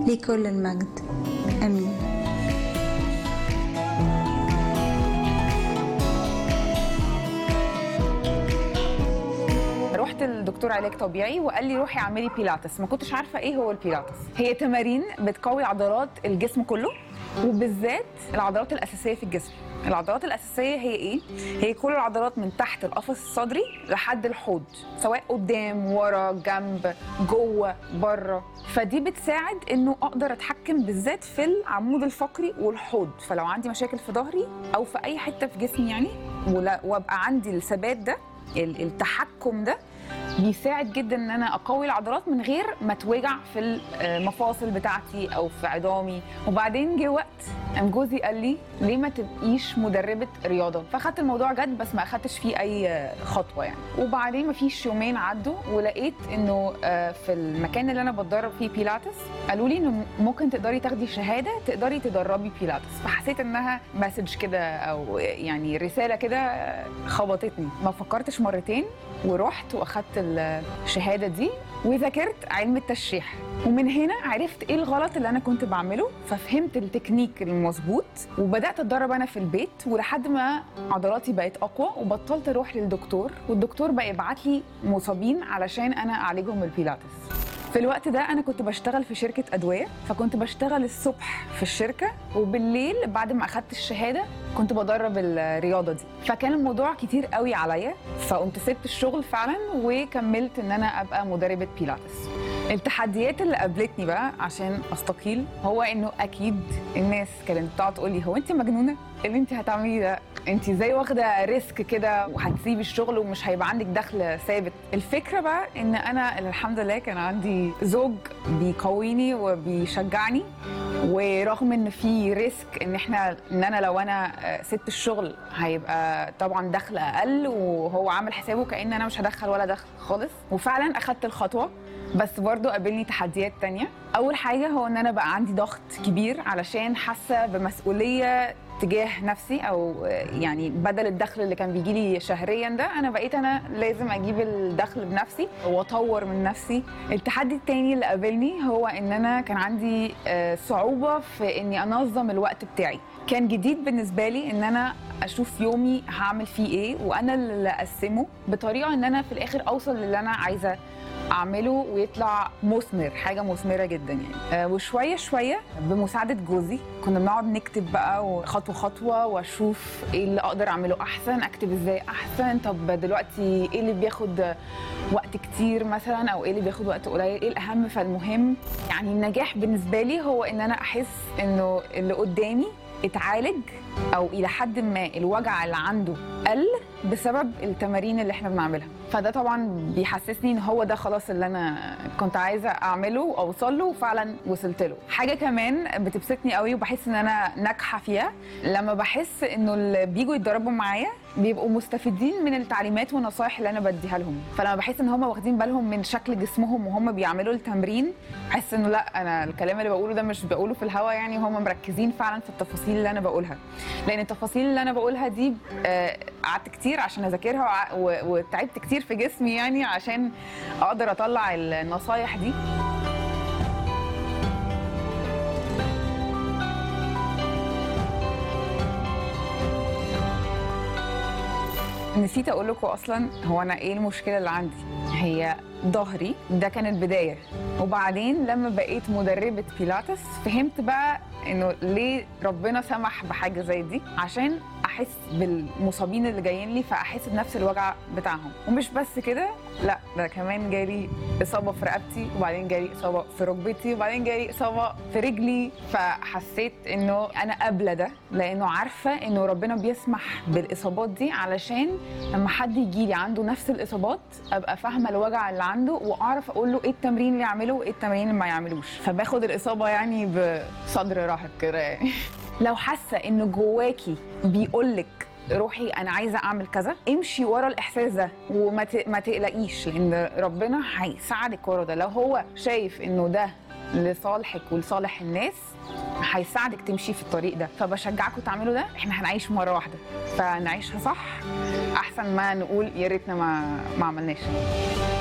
لكل المجد امين رحت للدكتور علاج طبيعي وقال لي روحي اعملي بيلاتس ما كنتش عارفه ايه هو البيلاتس هي تمارين بتقوي عضلات الجسم كله وبالذات العضلات الاساسيه في الجسم العضلات الاساسيه هي ايه هي كل العضلات من تحت القفص الصدري لحد الحوض سواء قدام ورا جنب جوه بره فدي بتساعد انه اقدر اتحكم بالذات في العمود الفقري والحوض فلو عندي مشاكل في ظهري او في اي حته في جسمي يعني ولا- وابقى عندي الثبات ده ال- التحكم ده بيساعد جدا ان انا اقوي العضلات من غير ما اتوجع في المفاصل بتاعتي او في عظامي وبعدين جه وقت قام جوزي قال لي ليه ما تبقيش مدربه رياضه فاخدت الموضوع جد بس ما اخدتش فيه اي خطوه يعني وبعدين ما فيش يومين عدوا ولقيت انه آه، في المكان اللي انا بتدرب فيه بيلاتس قالوا لي انه ممكن تقدري تاخدي شهاده تقدري تدربي بيلاتس فحسيت انها مسج كده او يعني رساله كده خبطتني ما فكرتش مرتين ورحت واخدت الشهاده دي وذاكرت علم التشريح ومن هنا عرفت ايه الغلط اللي انا كنت بعمله ففهمت التكنيك المظبوط وبدات اتدرب انا في البيت ولحد ما عضلاتي بقت اقوى وبطلت اروح للدكتور والدكتور بقى يبعت لي مصابين علشان انا اعالجهم بالبيلاتس في الوقت ده انا كنت بشتغل في شركه ادويه فكنت بشتغل الصبح في الشركه وبالليل بعد ما اخدت الشهاده كنت بدرب الرياضه دي فكان الموضوع كتير قوي عليا فقمت سبت الشغل فعلا وكملت ان انا ابقى مدربه بيلاتس التحديات اللي قابلتني بقى عشان استقيل هو انه اكيد الناس كانت بتقعد تقول لي هو انت مجنونه إيه اللي انت هتعمليه ده انت ازاي واخده ريسك كده وهتسيبي الشغل ومش هيبقى عندك دخل ثابت الفكره بقى ان انا الحمد لله كان عندي زوج بيقويني وبيشجعني ورغم ان في ريسك ان احنا ان انا لو انا آه، سبت الشغل هيبقى طبعا دخل اقل وهو عامل حسابه كان انا مش هدخل ولا دخل خالص وفعلا اخدت الخطوه بس برضو قابلني تحديات تانية أول حاجة هو إن أنا بقى عندي ضغط كبير علشان حاسة بمسؤولية تجاه نفسي أو يعني بدل الدخل اللي كان بيجي لي شهريا ده أنا بقيت أنا لازم أجيب الدخل بنفسي وأطور من نفسي التحدي التاني اللي قابلني هو إن أنا كان عندي آه، صعوبة في إني أنظم الوقت بتاعي كان جديد بالنسبة لي إن أنا أشوف يومي هعمل فيه إيه وأنا اللي أقسمه بطريقة إن أنا في الآخر أوصل للي أنا عايزة اعمله ويطلع مثمر حاجه مثمره جدا يعني آه وشويه شويه بمساعده جوزي كنا بنقعد نكتب بقى خطوه خطوه واشوف ايه اللي اقدر اعمله احسن اكتب ازاي احسن طب دلوقتي ايه اللي بياخد وقت كتير مثلا او ايه اللي بياخد وقت قليل ايه الاهم فالمهم يعني النجاح بالنسبه لي هو ان انا احس انه اللي قدامي اتعالج او الى حد ما الوجع اللي عنده قل بسبب التمارين اللي احنا بنعملها فده طبعا بيحسسني ان هو ده خلاص اللي انا كنت عايزه اعمله واوصل له وفعلا وصلت له حاجه كمان بتبسطني قوي وبحس ان انا ناجحه فيها لما بحس انه اللي بيجوا يتدربوا معايا بيبقوا مستفيدين من التعليمات والنصايح اللي انا بديها لهم فلما بحس ان هم واخدين بالهم من شكل جسمهم وهم بيعملوا التمرين بحس انه لا انا الكلام اللي بقوله ده مش بقوله في الهوا يعني هم مركزين فعلا في التفاصيل اللي انا بقولها لان التفاصيل اللي انا بقولها دي آه، قعدت كتير عشان اذاكرها وع- و- وتعبت كتير في جسمي يعني عشان اقدر اطلع النصايح دي نسيت اقول لكم اصلا هو انا ايه المشكله اللي عندي هي ظهري ده كان البدايه وبعدين لما بقيت مدربه بيلاتس فهمت بقى انه ليه ربنا سمح بحاجه زي دي عشان احس بالمصابين اللي جايين لي فاحس بنفس الوجع بتاعهم ومش بس كده لا ده كمان جالي اصابه في رقبتي وبعدين جالي اصابه في ركبتي وبعدين جالي اصابه في رجلي فحسيت انه انا قابله ده لانه عارفه انه ربنا بيسمح بالاصابات دي علشان لما حد يجي لي عنده نفس الاصابات ابقى فاهمه الوجع اللي عنده واعرف اقول له ايه التمرين اللي يعمله وايه التمرين اللي ما يعملوش فباخد الاصابه يعني بصدر رحب كده يعني لو حاسه ان جواكي بيقولك روحي انا عايزه اعمل كذا امشي ورا الاحساس ده وما ت- ما تقلقيش لان ربنا هيساعدك ورا ده لو هو شايف انه ده لصالحك ولصالح الناس هيساعدك تمشي في الطريق ده فبشجعكم تعملوا ده احنا هنعيش مره واحده فنعيشها صح احسن ما نقول يا ريتنا ما ما عملناش